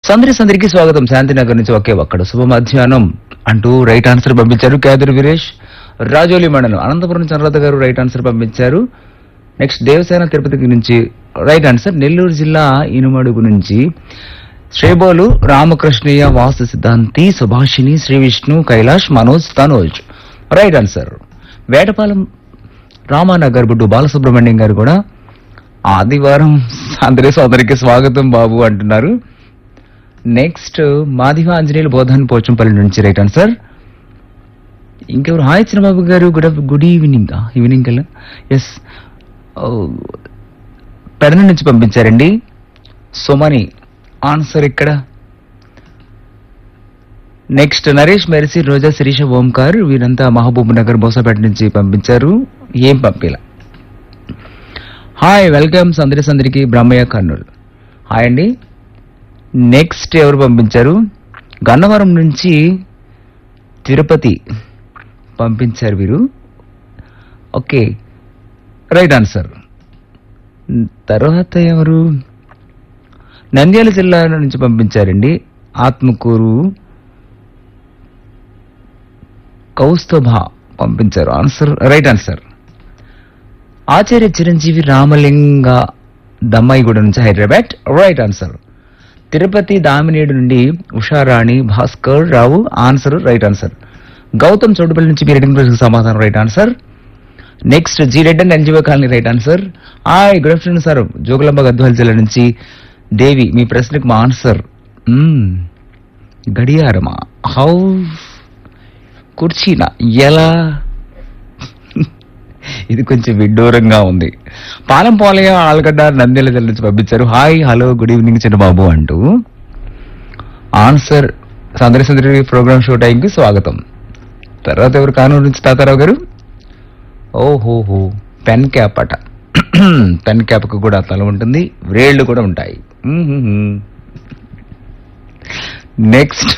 సందరి సందరికి స్వాగతం శాంతినగర్ నుంచి ఒకే ఒక్కడు శుభ మధ్యాహ్నం అంటూ రైట్ ఆన్సర్ పంపించారు క్యాదర్ వీరేష్ రాజోలి మండలం అనంతపురం చంద్రలత గారు రైట్ ఆన్సర్ పంపించారు నెక్స్ట్ దేవసేన తిరుపతి నుంచి రైట్ ఆన్సర్ నెల్లూరు జిల్లా ఇనుమడుగు నుంచి శ్రేబోలు రామకృష్ణయ్య వాస్తు సిద్ధాంతి సుభాషిణి శ్రీ విష్ణు కైలాష్ మనోజ్ తనోజ్ రైట్ ఆన్సర్ వేటపాలెం రామానగర్ బుడ్డు బాలసుబ్రహ్మణ్యం గారు కూడా ఆదివారం అందరి సోదరికి స్వాగతం బాబు అంటున్నారు నెక్స్ట్ మాదివ ఆంజనేయులు బోధాన్ పోచంపల్లి నుంచి రైట్ ఆన్సర్ ఇంకెవరు hi Chinnababu garu good good evening evening కల్లా ఎస్ పెడన నుంచి పంపించారండి సుమని ఆన్సర్ ఇక్కడ నెక్స్ట్ నరేష్ మెరిసి రోజా శిరీష ఓంకార్ వీరంతా మహబూబ్ నగర్ బోసాపేట నుంచి పంపించారు ఏం పంపిలా హాయ్ వెల్కమ్ సందరి సందరికి బ్రహ్మయ్య కర్నూలు హాయ్ అండి నెక్స్ట్ ఎవరు పంపించారు గన్నవరం నుంచి తిరుపతి పంపించారు వీరు ఓకే రైట్ ఆన్సర్ తర్వాత ఎవరు నంద్యాల జిల్లా నుంచి పంపించారండి ఆత్మకూరు కౌస్తభ పంపించారు answer right answer Acharya Chiranjeevi Ramalinga Dammaiguda నుంచి హైదరాబాద్ రైట్ ఆన్సర్ తిరుపతి దామినేడు నుండి Usharani Bhaskar Rao answer right answer Gautam Choudupalli నుంచి మీ రీడింగ్ ప్రశ్నకు సమాధానం right answer next G red and NGO colony right answer hi good afternoon sir Jogulamba Gadwala జిల్లా నుంచి దేవి మీ ప్రశ్నకు మా ఆన్సర్ మ్మ్. గడియారమా హౌ కుర్చీనా ఎలా ఇది కొంచెం విడ్డూరంగా ఉంది పాలెం పోలయ్య ఆలగడ్డ నంద్యాల జిల్లా నుంచి పంపించారు hi hello good evening Chinnababu అంటూ ఆన్సర్ సందరి సందరి ప్రోగ్రామ్ షో టైంకి స్వాగతం తర్వాత ఎవరు కానూరు నుంచి తాతారావు గారు ఓహోహో పెన్ క్యాప్ అట పెన్ క్యాప్ కు కూడా తల ఉంటుంది వ్రేళ్లు కూడా ఉంటాయి నెక్స్ట్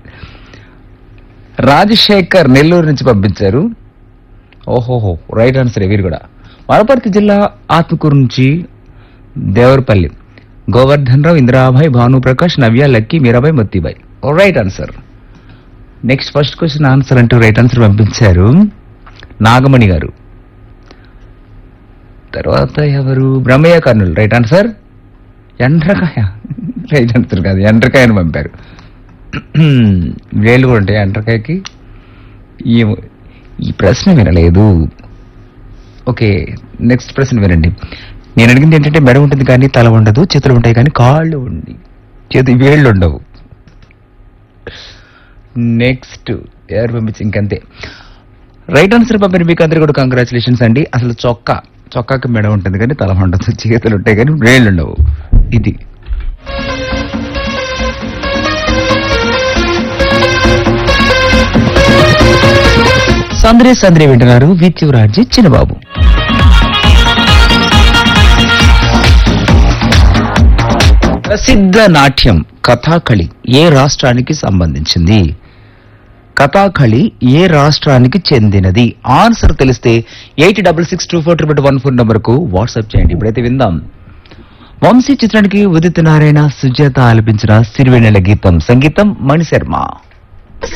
రాజశేఖర్ నెల్లూరు నుంచి పంపించారు ఓహోహో రైట్ ఆన్సర్ వీరు కూడా వనపర్తి జిల్లా ఆత్మకూరు నుంచి Devarapalli Govardhan Rao Indirabai Bhanuprakash Navya Lucky Meerabai Mottibai right answer next first question answer అంటూ రైట్ ఆన్సర్ పంపించారు నాగమణి గారు తర్వాత ఎవరు బ్రహ్మయ్య కర్నూలు రైట్ ఆన్సర్ ఎండ్రకాయ రైట్ ఆన్సర్ కాదు ఎండ్రకాయని పంపారు వేళ్ళు కూడా ఉంటాయి ఎండ్రకాయకి ఈ ఈ ప్రశ్న వినలేదు ఓకే నెక్స్ట్ ప్రశ్న వినండి నేను అడిగింది ఏంటంటే మెడ ఉంటుంది కానీ తల ఉండదు చేతులు ఉంటాయి కానీ కాళ్ళు ఉండి చేతి వేళ్ళు ఉండవు నెక్స్ట్ ఎవరు పంపించి ఇంకంతే రైట్ ఆన్సర్ పంపిన మీకు అందరికీ కూడా కంగ్రాచులేషన్స్ అండి అసలు చొక్కా చొక్కాకి మెడ ఉంటుంది కానీ తల ఉండదు చేతులు ఉంటాయి కానీ వేళ్ళు ఉండవు ఇది సంద్రే సంద్రే వింటున్నారు విత్యురాజీ చిన్నబాబు ప్రసిద్ధ నాట్యం కథాకళి ఏ రాష్ట్రానికి సంబంధించింది కథాకళి ఏ రాష్ట్రానికి చెందినది ఆన్సర్ తెలిస్తే eight double six two four triple one four number కు వాట్సాప్ చేయండి ఇప్పుడైతే విందాం వంశీ చిత్రానికి ఉదిత్ నారాయణ సుజాత ఆలపించిన సిరివెన్నెల గీతం సంగీతం మణిశర్మ